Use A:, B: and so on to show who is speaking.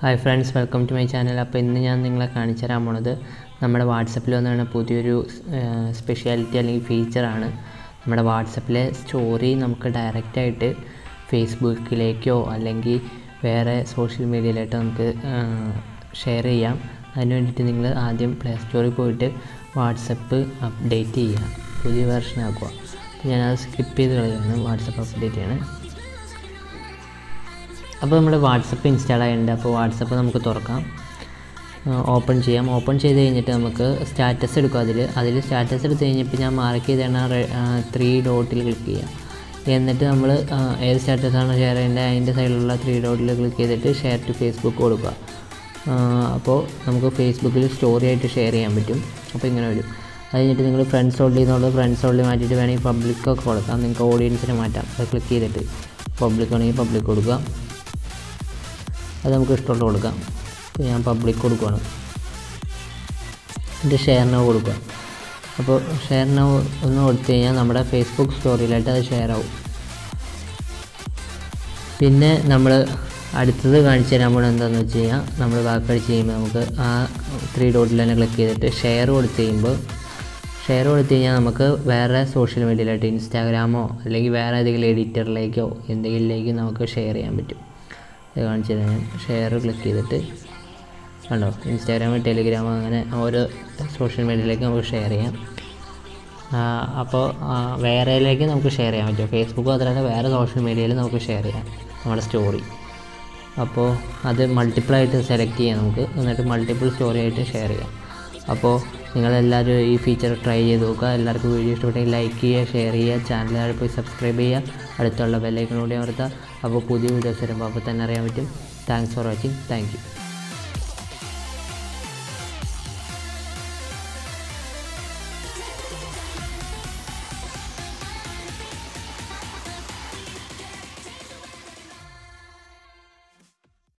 A: hi friends welcome to my channel അപ്പോൾ ഇന്ന് ഞാൻ നിങ്ങളെ കാണിച്ചു തരാൻ പോണത് നമ്മുടെ വാട്സപ്പിൽ വന്നാണ് പുതിയൊരു സ്പെഷ്യാലിറ്റി അല്ലെങ്കിൽ ഫീച്ചറാണ് നമ്മുടെ വാട്സപ്പിലെ സ്റ്റോറി നമുക്ക് ഡയറക്റ്റായിട്ട് ഫേസ്ബുക്കിലേക്കോ അല്ലെങ്കിൽ വേറെ സോഷ്യൽ മീഡിയയിലായിട്ടോ നമുക്ക് ഷെയർ ചെയ്യാം അതിന് വേണ്ടിയിട്ട് നിങ്ങൾ ആദ്യം പ്ലേ സ്റ്റോറിൽ പോയിട്ട് വാട്സപ്പ് അപ്ഡേറ്റ് ചെയ്യുക പുതിയ വെർഷൻ ആക്കുക അപ്പോൾ ഞാനത് സ്കിപ്പ് ചെയ്ത് കളയാണ് വാട്സപ്പ് അപ്ഡേറ്റ് ചെയ്യണം അപ്പോൾ നമ്മുടെ വാട്സപ്പ് ഇൻസ്റ്റാൾ ആയിട്ടുണ്ട് അപ്പോൾ വാട്സപ്പ് നമുക്ക് തുറക്കാം ഓപ്പൺ ചെയ്യാം ഓപ്പൺ ചെയ്ത് കഴിഞ്ഞിട്ട് നമുക്ക് സ്റ്റാറ്റസ് എടുക്കും അതിൽ അതിൽ സ്റ്റാറ്റസ് എടുത്ത് കഴിഞ്ഞപ്പോൾ ഞാൻ മാർക്ക് ചെയ്താണ് ത്രീ ഡോട്ടിൽ ക്ലിക്ക് ചെയ്യുക എന്നിട്ട് നമ്മൾ ഏത് സ്റ്റാറ്റസാണ് ഷെയർ ചെയ്യേണ്ടത് അതിൻ്റെ സൈഡിലുള്ള ത്രീ ഡോട്ടിൽ ക്ലിക്ക് ചെയ്തിട്ട് ഷെയർ ടു ഫേസ്ബുക്ക് കൊടുക്കുക അപ്പോൾ നമുക്ക് ഫേസ്ബുക്കിൽ സ്റ്റോറി ആയിട്ട് ഷെയർ ചെയ്യാൻ പറ്റും അപ്പോൾ ഇങ്ങനെ വരും അത് കഴിഞ്ഞിട്ട് നിങ്ങൾ ഫ്രണ്ട്സ് ഓൾഡ് ചെയ്യുന്നുള്ളത് ഫ്രണ്ട്സ് ഓൾഡ് മാറ്റിയിട്ട് വേണമെങ്കിൽ പബ്ലിക്കൊക്കെ കൊടുക്കാം നിങ്ങൾക്ക് ഓഡിയൻസിനെ മാറ്റാം അത് ക്ലിക്ക് ചെയ്തിട്ട് പബ്ലിക് വേണമെങ്കിൽ പബ്ലിക് കൊടുക്കുക അത് നമുക്ക് ഇഷ്ടമുള്ള കൊടുക്കാം ഇപ്പോൾ ഞാൻ പബ്ലിക് കൊടുക്കുകയാണ് എൻ്റെ ഷെയർ നോ കൊടുക്കുക അപ്പോൾ ഷെയർ നോ ഒന്ന് കൊടുത്തു കഴിഞ്ഞാൽ നമ്മുടെ ഫേസ്ബുക്ക് സ്റ്റോറിയിലായിട്ട് അത് ഷെയർ ആവും പിന്നെ നമ്മൾ അടുത്തത് കാണിച്ചു തരാൻ പോകുന്നത് എന്താണെന്ന് വെച്ച് കഴിഞ്ഞാൽ നമ്മൾ ബാക്ക് അടിച്ച് ചെയ്യുമ്പോൾ നമുക്ക് ആ ത്രീ ഡോട്ടിൽ തന്നെ ക്ലിക്ക് ചെയ്തിട്ട് ഷെയർ കൊടുത്ത് കഴിയുമ്പോൾ ഷെയർ കൊടുത്തു കഴിഞ്ഞാൽ നമുക്ക് വേറെ സോഷ്യൽ മീഡിയയിലായിട്ട് ഇൻസ്റ്റാഗ്രാമോ അല്ലെങ്കിൽ വേറെ ഏതെങ്കിലും എഡിറ്ററിലേക്കോ എന്തെങ്കിലുമിലേക്ക് നമുക്ക് ഷെയർ ചെയ്യാൻ പറ്റും ഇത് കാണിച്ചു തരാം ഞാൻ ഷെയർ ക്ലിക്ക് ചെയ്തിട്ട് കണ്ടോ ഇൻസ്റ്റാഗ്രാം ടെലിഗ്രാം അങ്ങനെ ഓരോ സോഷ്യൽ മീഡിയയിലേക്ക് നമുക്ക് ഷെയർ ചെയ്യാം അപ്പോൾ വേറെയിലേക്ക് നമുക്ക് ഷെയർ ചെയ്യാൻ പറ്റും ഫേസ്ബുക്ക് മാത്രമല്ല വേറെ സോഷ്യൽ മീഡിയയിൽ നമുക്ക് ഷെയർ ചെയ്യാം നമ്മുടെ സ്റ്റോറി അപ്പോൾ അത് മൾട്ടിപ്പിൾ ആയിട്ട് സെലക്ട് ചെയ്യാം നമുക്ക് എന്നിട്ട് മൾട്ടിപ്പിൾ സ്റ്റോറി ആയിട്ട് ഷെയർ ചെയ്യാം അപ്പോൾ നിങ്ങളെല്ലാവരും ഈ ഫീച്ചർ ട്രൈ ചെയ്ത് നോക്കുക എല്ലാവർക്കും വീഡിയോ ഇഷ്ടപ്പെട്ടെങ്കിൽ ലൈക്ക് ചെയ്യുക ഷെയർ ചെയ്യുക ചാനൽ പോയി സബ്സ്ക്രൈബ് ചെയ്യുക അടുത്തുള്ള ബെല്ലൈക്കൺ കൂടി അമർത്തുക അപ്പോൾ പുതിയ വീഡിയോസ് വരുമ്പോൾ അപ്പോൾ തന്നെ അറിയാൻ പറ്റും thanks for watching thank U